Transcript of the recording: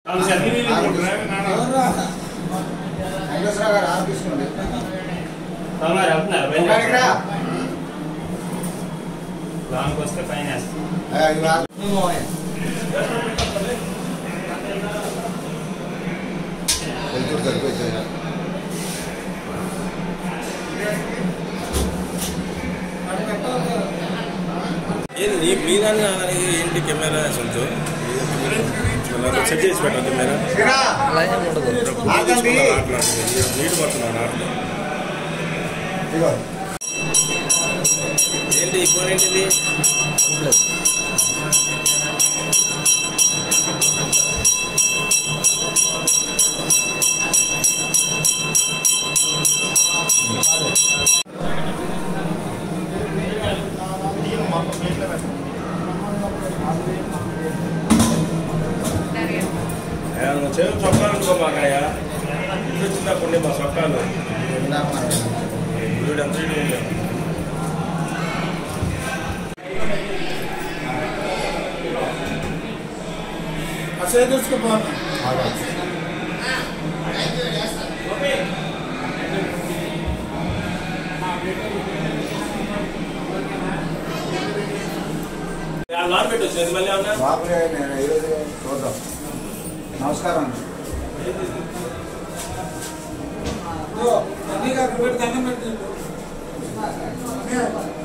వెంకటేశ్వర గారు ఆఫీసుకోండి సోమవారం వెళ్తున్నారు ఒకరికి రా. లాంగ్ వస్తే పైన వేస్తాం ఆ, ఇవాళ వెళ్తురు సరిపోయింది ఏంది నీ మీ దాని దానికి ఏంటి కెమెరా సొంతం సెట్ చేసి పెట్టాలి కెమెరా సిరా ఆగండి. నీటి పడుతున్నాను ఆటలో ఇదిగో ఏంటి ఈ ఫోన్ ఏంటిది అయ్యా, నువ్వు చేతి చొక్కాలు అనుకోమాకయ్యా ఇల్లు చిన్నప్పుడు మా చొక్కాలు ఇందాక మనం వీడు ఎంత వీడు ఉండే. ఆగాలి. ఆ లాన్ పెట్టు వచ్చేది మళ్ళీ ఏమన్నా లోపలే నేను ఈరోజు చూద్దాం నమస్కారం అండి అన్నీ కాకపోతే దండం పెట్టి